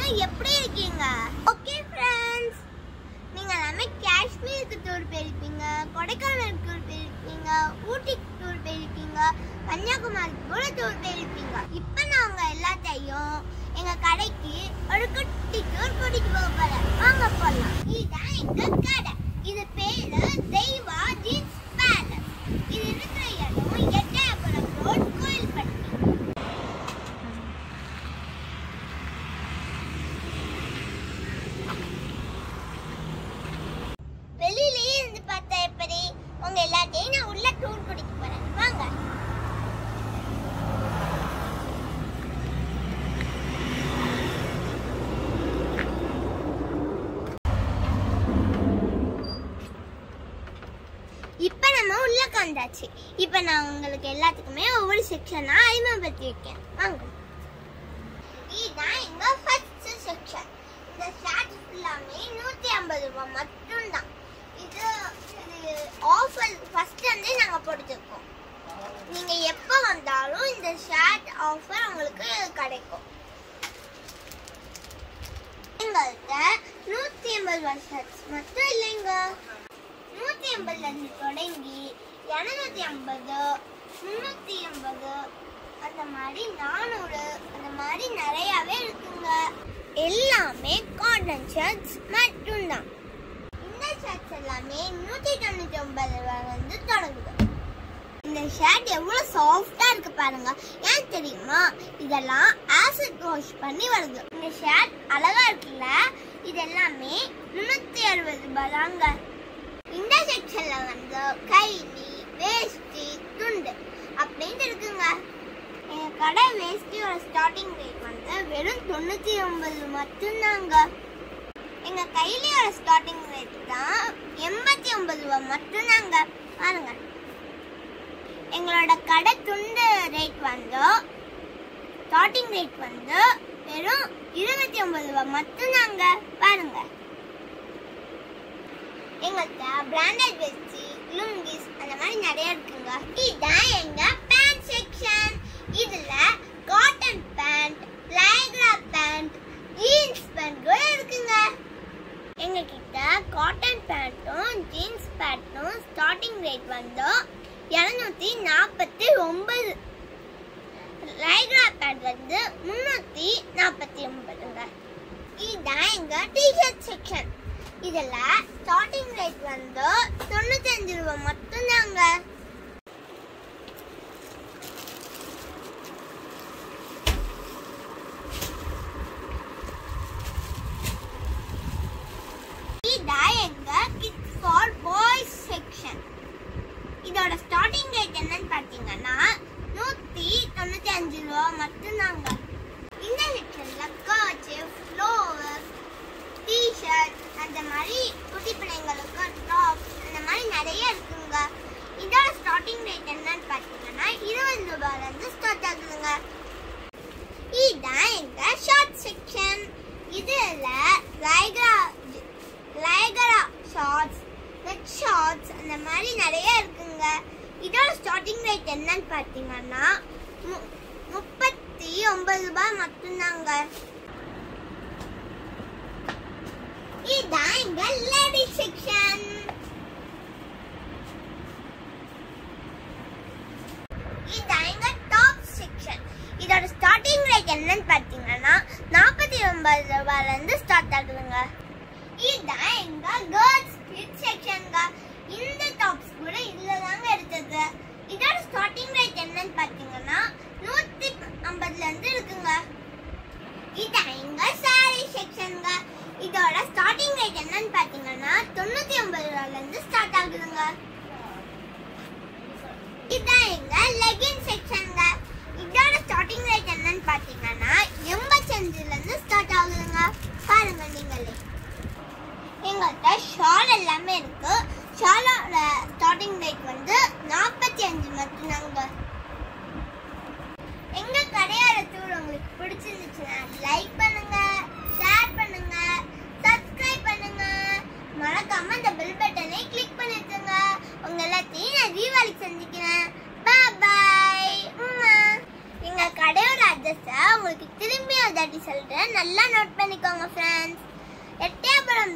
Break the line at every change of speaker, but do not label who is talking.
எப்படி இருக்கீங்க okay friends நீங்க எல்லாமே காஷ்மீருக்கு டூர் போயிருப்பீங்க கொடைக்கானலுக்கு டூர் போயிருப்பீங்க ஊட்டிக்கு டூர் போயிருப்பீங்க கன்னியாகுமரிக்கு கூட டூர் போயிருப்பீங்க இப்போ நான் உங்க எல்லாத்தையும் எங்க கடைக்கு ஒரு குட்டி டூர் கூட்டிட்டு போக போறேன் வாங்க போலாம் இதுதான் எங்க கடை இது பேரு தெய்வா ஜீன்ஸ் பேலஸ் இது இருக்கிற இடம் எட்டயபுரம் ரோட் கோயில்பட்டி வெளியிலேயே இருந்து பார்த்தா எப்படி உங்க எல்லாத்தையும் நான் உள்ள டூர் கூட்டிட்டு போறேன் வாங்க இப்ப நம்ம உள்ள வந்தாச்சு இப்ப நான் உங்களுக்கு எல்லாத்துக்குமே ஒவ்வொரு செக்ஷனா அறிமுகப்படுத்தி வைக்கேன் வாங்க இதுதான் எங்க ஃபர்ஸ்ட் செக்ஷன் இந்த ஷார்ட் ஃபுல்லாமே நூத்தி ஐம்பது ரூபாய் மட்டும்தான் இது இது ஆஃபர் ஃபர்ஸ்ட் இருந்தே நாங்க போட்டுருக்கோம் நீங்க எப்ப வந்தாலும் இந்த ஷார்ட் ஆஃபர் உங்களுக்கு கிடைக்கும் எங்கள்கிட்ட நூத்தி எண்பது ரூபாய் ஷர்ட்ஸ் மட்டும் இல்லைங்க நூத்தி எண்பதுல இருந்து தொடங்கி இருநூத்தி ஐம்பது முன்னூத்தி எண்பது அந்த மாதிரி நானூறு அந்த மாதிரி நிறையவே இருக்குங்க எல்லாமே காட்டன் ஷர்ட்ஸ் மட்டும்தான் இந்த ஷர்ட்ஸ் எல்லாமே நூத்தி தொண்ணூத்தி ஒன்பது ரூபாய் வந்து தொடங்குது இந்த ஷர்ட் எவ்வளவு சாஃப்டா இருக்கு பாருங்க ஏன் தெரியுமா இதெல்லாம் ஆசிட் வாஷ் பண்ணி வருது இந்த ஷர்ட் அழகா இருக்குல்ல இது எல்லாமே முன்னூத்தி அறுபது ரூபாய் தாங்க இந்த செக்ஷன்ல வந்து கைலி வேஷ்டி துண்டு அப்படின்னு இருக்குங்க எங்க கடை வேஷ்டியோட ஸ்டார்டிங் ரேட் வந்து வெறும் தொண்ணூத்தி ஒன்பது மட்டும்தாங்க எங்க கைலியோட ஸ்டார்டிங் ரேட் தான் எண்பத்தி ஒன்பது ரூபாய் மட்டும்தாங்க பாருங்க எங்களோட கடை துண்டு ரேட் வந்து ஸ்டார்டிங் ரேட் வந்து வெறும் இருபத்தி ஒன்பது ரூபாய் மட்டும்தாங்க பாருங்க எங்கள்கிட்ட பிராண்டட் வெஸ்டி லுங்கிஸ் அந்த மாதிரி நிறைய இருக்குங்க இதுதான் எங்க பேண்ட் செக்ஷன் இதுல cotton pant lycra pant jeans pant கூட இருக்குங்க எங்க கிட்ட காட்டன் பேண்ட்டும் ஜீன்ஸ் பேண்ட்டும் ஸ்டார்டிங் ரேட் வந்து இருநூத்தி நாற்பத்தி ஒன்பது லைக்ரா பேண்ட் வந்து முன்னூத்தி நாற்பத்தி ஒன்பதுங்க இதுதான் எங்க டிஷர்ட் செக்ஷன் இதுல ஸ்டார்டிங் ரேட் வந்து தொண்ணூத்தஞ்சு ரூபாய் மட்டும்தாங்க இதான் எங்க கிட்ஸ் ஃபார் பாய்ஸ் செக்ஷன் இதோட ஸ்டார்டிங் ரேட் என்னன்னு பார்த்தீங்கன்னா நூத்தி தொண்ணூத்தி அஞ்சு ரூபா மட்டும்தாங்க இந்த செக்ஷன்ல கர்ச்சிப் ஃப்ளோவர் டிஷர்ட் அந்த மாதிரி குட்டி பிள்ளைங்களுக்கு டாப்ஸ் அந்த மாதிரி நிறைய இருக்குங்க இதோட ஸ்டார்டிங் ரேட் என்னன்னு பார்த்தீங்கன்னா இருபது ரூபாயில இருந்து ஸ்டார்ட் ஆகுதுங்க இதுதான் எங்க ஷார்ட் செக்ஷன் இதுல lycra lycra shorts net shorts அந்த மாதிரி நிறைய இருக்குங்க இதோட ஸ்டார்டிங் ரேட் என்னன்னு பார்த்தீங்கன்னா மு- முப்பத்தி ஒன்பது ரூபாய் மட்டும்தாங்க இதான் எங்க லேடிஸ் செக்ஷன் இதான் எங்க டாப் செக்ஷன் இதோட ஸ்டார்டிங் ரேட் என்னன்னு பார்த்தீங்கன்னா நாற்பத்தி ஒன்பது ரூபாயில இருந்து ஸ்டார்ட் ஆகுதுங்க இதான் எங்க கேர்ள்ஸ் கிட் செக்ஷன்ங்க இந்த டாப்ஸ் கூட இதுல தாங்க எடுத்தது இதோட ஸ்டார்டிங் ரேட் என்னன்னு பார்த்தீங்கன்னா நூத்தி ஐம்பதுல இருந்து இருக்குங்க இதான் எங்க சாரி செக்ஷன்ங்க இதோட ஸ்டார்டிங் ரேட் என்னன்னு பார்த்தீங்கன்னா தொண்ணூத்தி ஒன்பது ரூபாயில இருந்து ஸ்டார்ட் ஆகுதுங்க இதான் எங்க லெகின் செக்ஷன்ங்க இதோட ஸ்டார்டிங் ரேட் என்னன்னு பார்த்தீங்கன்னா எண்பத்தஞ்சுல இருந்து ஸ்டார்ட் ஆகுதுங்க பாருங்க நீங்களே எங்கள்கிட்ட ஷால் எல்லாமே இருக்கு ஷாலோட ஸ்டார்டிங் ரேட் வந்து நாற்பத்தி அஞ்சு மட்டும்தாங்க எங்க கடையோட டூர் உங்களுக்கு பிடிச்சிருந்துச்சுன்னா லைக் பண்ணுங்க ஷேர் பண்ணுங்க சப்ஸ்கிரைப் பண்ணுங்க மறக்காம அந்த பெல் பட்டனை கிளிக் பண்ணிட்டுங்க உங்க எல்லாத்தையும் நான் தீபாவளிக்கு சந்திக்கிறேன் பாய் எங்க கடையோட அட்ரஸை உங்களுக்கு திரும்பி ஒரு தாட்டி சொல்றேன் நல்லா நோட் பண்ணிக்கோங்க ஃப்ரெண்ட்ஸ் எட்டயபுரம்